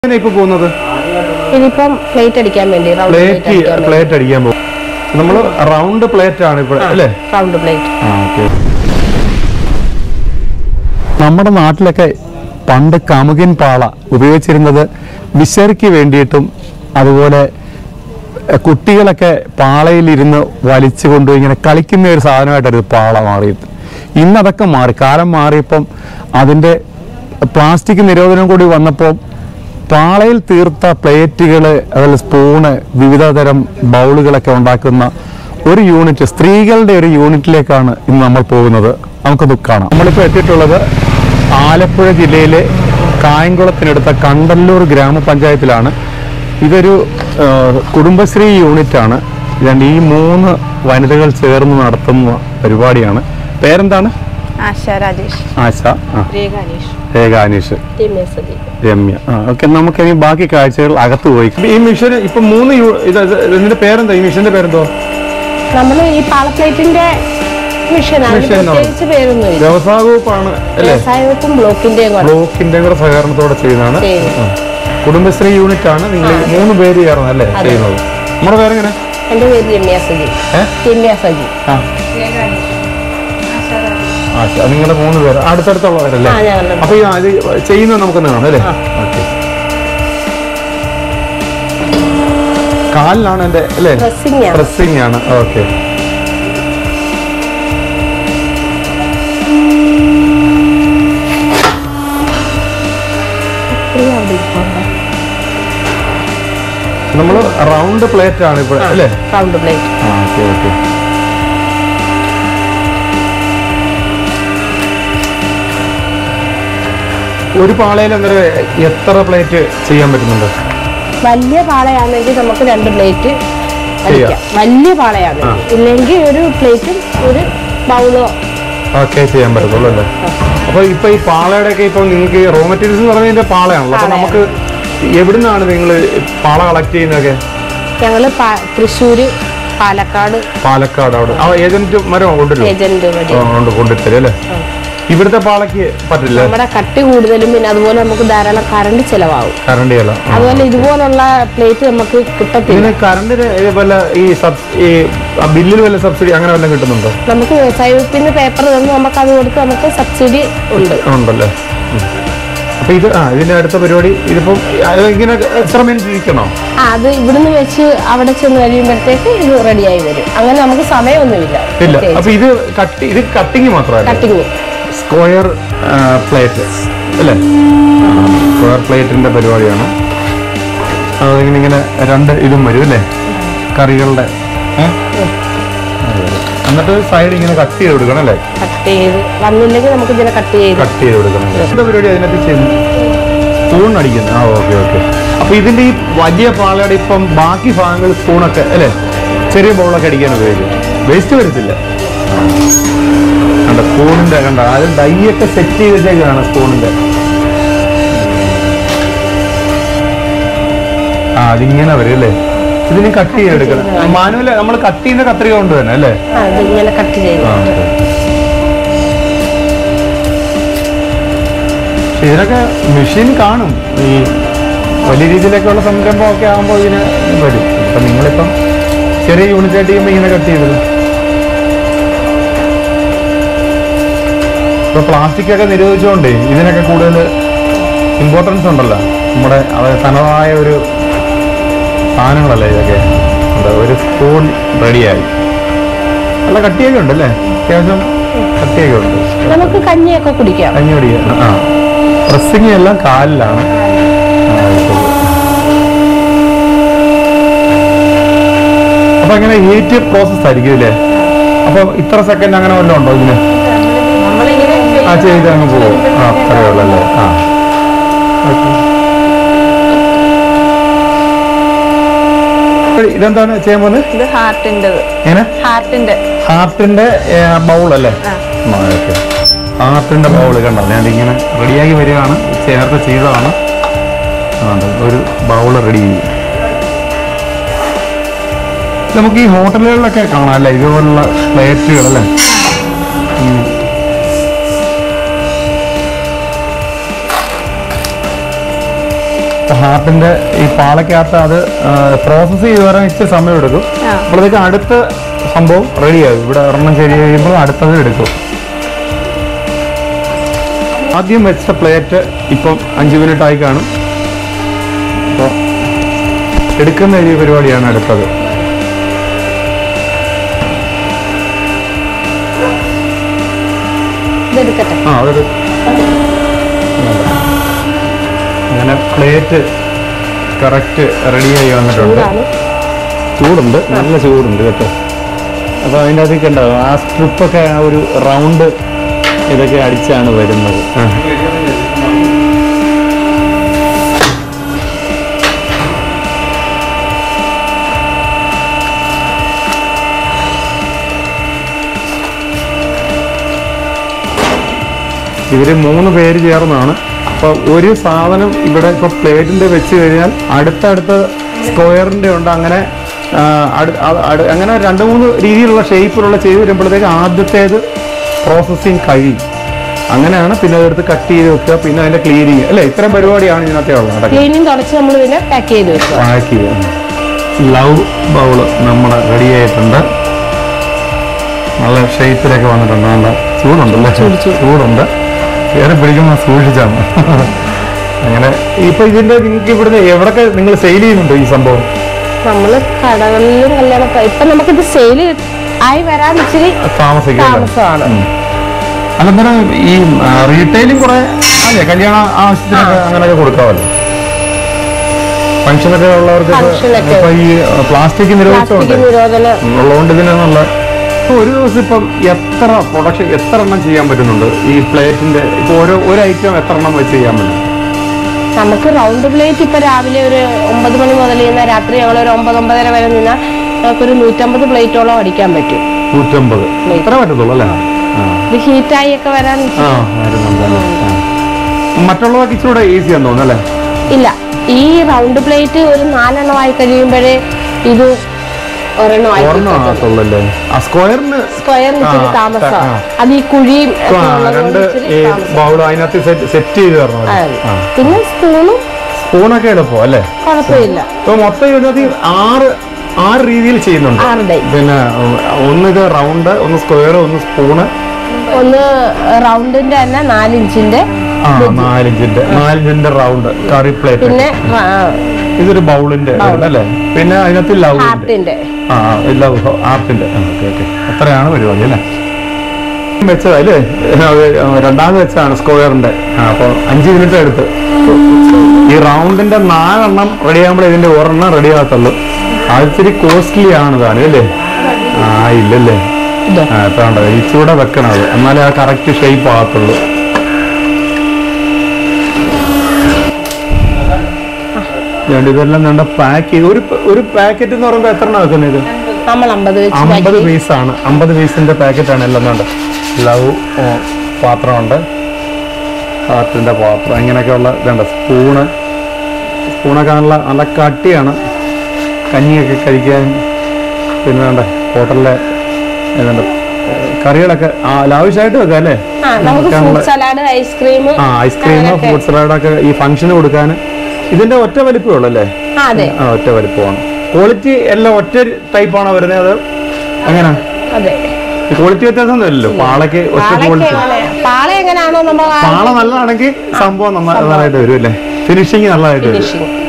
എങ്ങനെ ഇപ്പൊ പോകുന്നത് ഇനിയിപ്പം പ്ലേറ്റ് അടിക്കാൻ വേണ്ടി റൗണ്ട് പ്ലേറ്റ് പ്ലേറ്റ് അടിക്കാൻ വേണ്ടി പ്ലേറ്റ് അടിക്കാൻ പോകും നമ്മൾ റൗണ്ട് പ്ലേറ്റ് ആണ് ഇപ്പോൾ അല്ലേ റൗണ്ട് പ്ലേറ്റ് ആ, ഓക്കേ. നമ്മുടെ നാട്ടിലൊക്കെ പണ്ട് കമുകിൻ പാള ഉപയോഗിച്ചിരുന്നത് വിശറിക്ക് വേണ്ടിയിട്ടും അതുപോലെ എ, കുട്ടികളൊക്കെ പാളയിലിരുന്ന് വലിച്ചു കൊണ്ടുപോയി ഇങ്ങനെ കളിക്കുന്ന ഒരു സാധനമായിട്ടായിരുന്നു പാള മാറിയത് ഇന്നതൊക്കെ മാറി കാലം മാറിയപ്പം അതിൻ്റെ പ്ലാസ്റ്റിക് നിരോധനം കൂടി വന്നപ്പോൾ പാളയിൽ തീർത്ത പ്ലേറ്റുകൾ അതുപോലെ സ്പൂണ് വിവിധ തരം ബൗളുകളൊക്കെ ഉണ്ടാക്കുന്ന ഒരു യൂണിറ്റ് സ്ത്രീകളുടെ ഒരു യൂണിറ്റിലേക്കാണ് ഇന്ന് നമ്മൾ പോകുന്നത് നമുക്കൊന്ന് കാണാം നമ്മളിപ്പോൾ എത്തിയിട്ടുള്ളത് ആലപ്പുഴ ജില്ലയിലെ കായംകുളത്തിനടുത്ത കണ്ടല്ലൂർ ഗ്രാമപഞ്ചായത്തിലാണ് ഇതൊരു ആ, കുടുംബശ്രീ യൂണിറ്റാണ് രണ്ട് ഈ മൂന്ന് വനിതകൾ ചേർന്ന് നടത്തുന്ന പരിപാടിയാണ് പേരെന്താണ് ആശ രാജേഷ് ആശ ആ രേഖ അനീഷ് രേഖ അനീഷ് രമ്യ സതി രമ്യ ആ ഓക്കെ നമുക്ക് ഇനി ബാക്കി കാഴ്ചകൾ അകത്ത് പോയി ഈ മിഷൻ ഇപ്പൊ മൂന്ന് യു- ഇത് ഇത് ഇതിന്റെ പേരെന്താ ഈ മിഷന്റെ പേരെന്തോ നമ്മൾ ഈ പാള പ്ലേറ്റിന്റെ മിഷനാണ് മിഷൻ ആണ്. പ്രത്യേകിച്ച് പേരൊന്നുമില്ല വ്യവസായ വകുപ്പാണ് അല്ലേ വ്യവസായ വകുപ്പും ബ്ലോക്കിന്റെയും കൂടെ ബ്ലോക്കിന്റെ കൂടെ സഹകരണത്തോടെ ചെയ്യുന്നതാണ് ചെയ്യുന്നു. ആ. കുടുംബശ്രീ യൂണിറ്റ് ആണ് നിങ്ങൾ ഈ മൂന്ന് പേര് ചേർന്നല്ലേ ചെയ്യുന്നത് നമ്മുടെ പേരെങ്ങനെ എന്റെ പേര് രമ്യ സജി ഏ? രമ്യ സജി ആ ആശ നിങ്ങളുടെ മൂന്ന് പേര് അടുത്തടുത്തുള്ളവരല്ലേ ആ ഞങ്ങളുടെ അപ്പൊ ഈ ഇത് ചെയ്യുന്നത് നമുക്കൊന്ന് കാണാം അല്ലേ ഓക്കെ കാലിലാണ് എന്റെ അല്ലേ ഡ്രസ്സിംഗ് ആണ് ഡ്രസ്സിംഗ് ആണ് ഓക്കെ പ്രിയ അവിടെ ഇരിപ്പുണ്ട്. നമ്മൾ റൗണ്ട് പ്ലേറ്റ് ആണ് ഇപ്പോൾ അല്ലേ റൗണ്ട് പ്ലേറ്റ് ആ ഓക്കെ ഓക്കെ ഒരു പാളയിൽ അന്നേരം എത്ര പ്ലേറ്റ് ചെയ്യാൻ പറ്റുന്നുണ്ട് വലിയ പാളയാണെങ്കിൽ നമുക്ക് രണ്ട് പ്ലേറ്റ് അടിക്കാം വലിയ പാളയാണെങ്കിൽ ഇല്ലെങ്കിൽ ഒരു പ്ലേറ്റും ഒരു ബൗളോ ഓക്കെ ചെയ്യാൻ പറ്റത്തുള്ളൂ അല്ലേ അപ്പൊ ഇപ്പൊ ഈ പാളയുടെ ഒക്കെ ഇപ്പൊ നിങ്ങൾക്ക് റോ മെറ്റീരിയൽസ് എന്ന് പറഞ്ഞതിന്റെ പാളയാണല്ലോ അപ്പൊ നമുക്ക് എവിടുന്നാണ് നിങ്ങൾ പാള കളക്ട് ചെയ്യുന്നതൊക്കെ ഞങ്ങള് പാ- തൃശ്ശൂര് പാലക്കാട് പാലക്കാട് അവിടെ ആ ഏജന്റ് മരം കൊണ്ടുവരും ഏജന്റ് വഴി കൊണ്ട് കൊണ്ടുതരും അല്ലേ ഇവിടുത്തെ പാളയ്ക്ക് പറ്റില്ല നമ്മുടെ കട്ടി കൂടുതലും പിന്നെ അതുപോലെ നമുക്ക് ധാരാളം കറണ്ട് ചെലവാകും കറണ്ട് ചെയ്യല അതുപോലെ ഇതുപോലുള്ള പ്ലേറ്റ് നമുക്ക് കിട്ടത്തില്ല ഇതിന് കറണ്ടിന് വല്ല ഈ സബ് ഈ ബില്ലിൽ വല്ല സബ്സിഡി അങ്ങനെ വല്ലതും കിട്ടുന്നുണ്ടോ നമുക്ക് വ്യവസായ വകുപ്പിന് പേപ്പർ തന്ന് നമുക്ക് അത് കൊടുത്ത് നമുക്ക് സബ്സിഡി ഉണ്ട് ഉണ്ടല്ലേ ഉം. അപ്പൊ ഇത് ആ ഇതിന്റെ അടുത്ത പരിപാടി ഇതിപ്പം അത് ഇങ്ങനെ എത്ര മിനിറ്റ് ഇരിക്കണോ ആ അത് ഇവിടുന്ന് വെച്ച് അവിടെ ചെന്ന് കഴിയുമ്പോഴത്തേക്ക് ഇത് റെഡിയായി വരും അങ്ങനെ നമുക്ക് സമയമൊന്നുമില്ല ഇല്ല അപ്പൊ ഇത് കട്ടി ഇത് കട്ടിങ് മാത്രമല്ല കട്ടിങ് സ്ക്വയർ പ്ലേറ്റ് അല്ലേ സ്ക്വയർ പ്ലേറ്റിന്റെ പരിപാടിയാണ് അതിങ്ങനെ ഇങ്ങനെ രണ്ട് ഇതും വരും അല്ലേ കറികളുടെ ഏ? അതെ. എന്നിട്ട് സൈഡ് ഇങ്ങനെ കട്ട് ചെയ്ത് കൊടുക്കണം അല്ലേ കട്ട് ചെയ്ത് വന്നില്ലെങ്കിൽ നമുക്ക് ഇതിനെ കട്ട് ചെയ്ത് കട്ട് ചെയ്ത് കൊടുക്കണം എന്താ പരിപാടി അതിനകത്ത് ചെയ്യുന്നത് സ്പൂൺ അടിക്കുന്നു ആ ഓക്കെ ഓക്കെ അപ്പൊ ഇതിന്റെ ഈ വലിയ പാളയുടെ ഇപ്പം ബാക്കി ഭാഗങ്ങൾ സ്പൂണൊക്കെ അല്ലേ ചെറിയ ബൗളൊക്കെ അടിക്കാൻ ഉപയോഗിക്കും വേസ്റ്റ് വരത്തില്ല കണ്ട സ്പൂണിന്റെ കണ്ട അത് ഡൈ ഒക്കെ സെറ്റ് ചെയ്ത് വെച്ചേക്കാണ് സ്പൂണിന്റെ ആ അതിങ്ങനെ വരും അല്ലേ ഇതിന് കട്ട് ചെയ്തെടുക്കണം മാനുവല് നമ്മൾ കട്ട് ചെയ്യുന്ന കത്രിക കൊണ്ട് തന്നെ അല്ലേ ആ ഇതിങ്ങനെ കട്ട് ചെയ്ത് ആ, ഓക്കേ. പക്ഷെ ഇതിനൊക്കെ മെഷീൻ കാണും ഈ വലിയ രീതിയിലൊക്കെയുള്ള സംരംഭമൊക്കെ ആകുമ്പോൾ ഇതിന് വരും ഇപ്പൊ നിങ്ങളിപ്പം ചെറിയ യൂണിറ്റ് ആയിട്ട് ചെയ്യുമ്പോൾ ഇങ്ങനെ കട്ട് ചെയ്തത് ഇപ്പൊ പ്ലാസ്റ്റിക് ഒക്കെ നിരോധിച്ചുകൊണ്ടേ ഇതിനൊക്കെ കൂടുതൽ ഇമ്പോർട്ടൻസ് ഉണ്ടല്ലോ നമ്മുടെ അത് തനതായ ഒരു സാധനങ്ങളല്ലേ ഇതൊക്കെ എന്താ ഒരു സ്പൂൺ റെഡിയായി നല്ല കട്ടിയൊക്കെ ഉണ്ട് അല്ലേ അത്യാവശ്യം കട്ടിയൊക്കെ ഉണ്ട് നമുക്ക് കഞ്ഞിയൊക്കെ കുടിക്കാം കഞ്ഞി കുടിക്കുക ആ ഡ്രസ്സിങ് എല്ലാം കാലിലാണ് ആ, ശരി. അപ്പൊ അങ്ങനെ ഹീറ്റ് പ്രോസസ് ആയിരിക്കും ഇല്ലേ അപ്പൊ ഇത്ര സെക്കൻഡ് അങ്ങനെ വല്ലതും ഉണ്ടോ ഇതിന് ആ ചെയ്ത് അങ്ങ് പോകും ആ അത്രയേ ഉള്ളൂ അല്ലേ ആ Okay. ഇതെന്താണ് ചെയ്യാൻ പോകുന്നത് ഇത് ഹാർട്ടിന്റെ എങ്ങനെ ഹാർട്ടിന്റെ ഹാർട്ടിന്റെ ബൗൾ അല്ലേ ഓക്കെ ഹാർട്ടിന്റെ ബൗൾ കണ്ടോ ഞാൻ ഇങ്ങനെ റെഡിയാക്കി വരികയാണ് ചേർത്ത് ചെയ്തതാണ് ആ, അതെ, ഒരു ബൗൾ റെഡി ചെയ്യും നമുക്ക് ഈ ഹോട്ടലുകളിലൊക്കെ കാണാം അല്ലേ ഇതുപോലുള്ള പ്ലേറ്റുകൾ അല്ലേ ഉം. ഹാർട്ടിന്റെ ഈ പാളക്കകത്ത് അത് പ്രോസസ്സ് ചെയ്ത് വരാൻ ഇച്ചിരി സമയം എടുക്കും ആ. അപ്പോഴത്തേക്ക് അടുത്ത സംഭവം റെഡിയാകും ഇവിടെ ഒരെണ്ണം ശരി കഴിയുമ്പോൾ അടുത്തത് എടുക്കും ആദ്യം വെച്ച പ്ലേറ്റ് ഇപ്പം അഞ്ച് മിനിറ്റ് ആയി കാണും അപ്പോൾ എടുക്കുന്ന ഒരു പരിപാടിയാണ് അടുത്തത് ഇതെടുക്കട്ടെ ആ അതൊരു അങ്ങനെ പ്ലേറ്റ് കറക്റ്റ് റെഡിയായി വന്നിട്ടുണ്ട് ചൂടാണ് ചൂടുണ്ട് നല്ല ചൂടുണ്ട് കേട്ടോ അപ്പോൾ അതിൻ്റെ അകത്തേക്ക് ഉണ്ടാവും ആ സ്ട്രിപ്പൊക്കെ ആ ഒരു റൗണ്ട് ഇതൊക്കെ അടിച്ചാണ് വരുന്നത് ആ. ഇവര് മൂന്ന് പേര് ചേർന്നാണ് അപ്പൊ ഒരു സാധനം ഇവിടെ ഇപ്പൊ പ്ലേറ്റിന്റെ വെച്ച് കഴിഞ്ഞാൽ അടുത്തടുത്ത സ്ക്വയറിന്റെ ഉണ്ട് അങ്ങനെ ആ, അടു- അ- അടു- അങ്ങനെ രണ്ട് മൂന്ന് രീതിയിലുള്ള ഷേപ്പിലുള്ള ചെയ്ത് വരുമ്പോഴത്തേക്ക് ആദ്യത്തേത് പ്രോസസ്സിങ് കഴിയും അങ്ങനെയാണ് പിന്നെ അതെടുത്ത് കട്ട് ചെയ്ത് വെക്കുക പിന്നെ അതിന്റെ ക്ലീനിങ് അല്ലേ ഇത്രയും പരിപാടിയാണ് ഇതിനകത്തെ ഉള്ളത് നടക്കുന്നത് ക്ലീനിങ് തുടച്ച് നമ്മൾ പിന്നെ പാക്ക് ചെയ്ത് വെക്കുക പാക്ക് ചെയ്യുക ലവ് ബൗള് നമ്മുടെ റെഡി ആയിട്ടുണ്ട് നല്ല ഷേപ്പിലൊക്കെ വന്നിട്ടുണ്ട് നല്ല ചൂടുണ്ടല്ലേ ചൂടുണ്ട് കയറി പിടിക്കുമ്പോൾ സൂക്ഷിച്ചാണ് അങ്ങനെ ഇപ്പൊ ഇതിന്റെ നിങ്ങൾക്ക് ഇവിടുന്ന് എവിടൊക്കെ നിങ്ങൾ സെയിൽ ചെയ്യുന്നുണ്ടോ ഈ സംഭവം നമ്മള് കടകളിലും കല്യാണ ഇപ്പൊ നമുക്കിത് സെയിൽ ആയി വരാൻ ഇച്ചിരി താമസിക്കുക താമസമാണ് അല്ലെന്താണ് ഈ റീറ്റെയിലും കുറെ അല്ലേ കല്യാണ ആവശ്യത്തിനൊക്കെ അങ്ങനെയൊക്കെ കൊടുക്കാമല്ലോ ഫംഗ്ഷനൊക്കെ ഉള്ളവർക്ക് ഫംഗ്ഷനൊക്കെ. ഇപ്പൊ ഈ പ്ലാസ്റ്റിക് നിരോധിച്ചുണ്ട് പ്ലാസ്റ്റിക് നിരോധന ഉള്ളതുകൊണ്ട് ഇതിനുള്ള ഒരു ദിവസം ഇപ്പം എത്ര പ്രൊഡക്ഷൻ എത്ര എണ്ണം ചെയ്യാൻ പറ്റുന്നുണ്ട് ഈ പ്ലേറ്റിന്റെ ഇപ്പൊ ഓരോ ഒരു ഐറ്റം എത്ര എണ്ണം വെച്ച് ചെയ്യാൻ പറ്റും നമുക്ക് റൗണ്ട് പ്ലേറ്റ് ഇപ്പൊ രാവിലെ ഒരു ഒമ്പത് മണി മുതൽ ഇന്ന് രാത്രി ഞങ്ങൾ ഒരു ഒമ്പത് ഒമ്പതര വരെ നിന്നാൽ നമുക്കൊരു നൂറ്റമ്പത് പ്ലേറ്റോളം അടിക്കാൻ പറ്റും നൂറ്റമ്പത് ഇത്ര പറ്റത്തുള്ളൂ അല്ലേ ആ ഇത് ഹീറ്റായി ഒക്കെ വരാൻ ആ വരുന്നുണ്ട് അല്ലേ? ആ. മറ്റുള്ളതൊക്കെ ഇച്ചിരൂടെ ഈസിയാന്ന് തോന്നുന്നു അല്ലേ ഇല്ല ഈ റൗണ്ട് പ്ലേറ്റ് ഒരു നാലെണ്ണമായി കഴിയുമ്പോഴേ ഇത് ഒരെണ്ണമായി ഒരെണ്ണം ആകത്തുള്ളല്ലേ ആ സ്ക്വയറിന് സ്ക്വയർ ഇച്ചിരി ആ, താമസമാണ് ആ. അത് ഈ കുഴിയും ഒക്കെ ആ, ഉള്ളത് കൊണ്ട് രണ്ട് ഇച്ചിരി ഈ താമസം. ബൗൾ അതിനകത്ത് സെറ്റ് ചെയ്ത് തരണം ആ. ആ പിന്നെ സ്പൂണും സ്പൂണൊക്കെ എളുപ്പം അല്ലേ കുഴപ്പമില്ല ഇപ്പൊ മൊത്തം ഇതിനകത്ത് ആറ് ആറ് രീതിയിൽ ചെയ്യുന്നുണ്ട് ആറുടെ പിന്നെ ഉം, ഒന്ന് ഇത് റൗണ്ട് ഒന്ന് സ്ക്വയർ ഒന്ന് സ്പൂണ് ഒന്ന് റൗണ്ടിന്റെ തന്നെ നാലിഞ്ചിന്റെ ആ നാലിഞ്ചിന്റെ നാലിഞ്ചിന്റെ റൗണ്ട് കറി പ്ലേറ്റ് പിന്നെ ഇതൊരു ബൗളിന്റെ അല്ലേ പിന്നെ അതിനകത്ത് ലവ് ഹാർട്ടിന്റെ ആ ലവ് ആർട്ടിന്റെ ഓക്കെ ഓക്കെ അത്രയാണ് പരിപാടി അല്ലേ വെച്ചതാ അല്ലേ അത് രണ്ടാമത് വെച്ചാണ് സ്ക്വയറിന്റെ ആ അപ്പൊ അഞ്ച് മിനിറ്റ് എടുത്ത് ഈ റൗണ്ടിന്റെ നാലെണ്ണം റെഡി ആകുമ്പോൾ ഇതിന്റെ ഒരെണ്ണം റെഡി ആകത്തുള്ളൂ അത് ഇച്ചിരി കോസ്റ്റ്ലി ആണ് താനും അല്ലേ ആ ഇല്ലല്ലേ ഇതോ? ആ ഇപ്പൊ കണ്ടോ ഇച്ചിരൂടെ വെക്കണം അത് എന്നാലേ ആ കറക്റ്റ് ഷേപ്പ് ആകത്തുള്ളൂ ഞാൻ ഇതെല്ലാം വേണ്ട പാക്ക് ചെയ്ത് ഒരു ഒരു പാക്കറ്റ് എന്ന് പറയുമ്പോൾ എത്ര എണ്ണം വെക്കുന്നത് ഇത് നമ്മൾ അമ്പത് വെച്ച് അമ്പത് ബാക്കി പീസാണ് അമ്പത് പീസിന്റെ പാക്കറ്റാണ് എല്ലാം വേണ്ട ലവ് പാത്രമുണ്ട് ഹാർട്ടിന്റെ പാത്രം ഇങ്ങനെയൊക്കെയുള്ള ഇതുണ്ട് സ്പൂണ് സ്പൂണൊക്കെ നല്ല നല്ല കട്ടിയാണ് കഞ്ഞിയൊക്കെ കഴിക്കാൻ പിന്നെ വേണ്ട ഹോട്ടലിലെ ഏതാണ്ട് കറികളൊക്കെ ആ ലാവിഷായിട്ട് വെക്കാം അല്ലേ ആ നമുക്ക് ഫ്രൂട്ട് സലാഡ് ഐസ്ക്രീം ആ ഐസ്ക്രീം ഫ്രൂട്ട് സലാഡൊക്കെ ഈ ഫംഗ്ഷന് കൊടുക്കാൻ ഇതിന്റെ ഒറ്റ വലിപ്പമേ ഉള്ളൂ അല്ലേ ആ അതെ ആ ഒറ്റ വലിപ്പമാണ് ക്വാളിറ്റി എല്ലാം ഒറ്റ ടൈപ്പാണോ വരുന്നത് അത് എങ്ങനെ അതെ ക്വാളിറ്റി വ്യത്യാസം ഒന്നുമില്ലല്ലോ പാളയ്ക്ക് ഒറ്റ പാളയ്ക്ക് ക്വാളിറ്റി എങ്ങനെ പാള എങ്ങനെയാണോ നമ്മൾ പാള നല്ലതാണെങ്കിൽ സംഭവം നന്നാ- നന്നായിട്ട് വരും അല്ലേ ഫിനിഷിങ് നല്ലതായിട്ട് വരും ഫിനിഷിങ്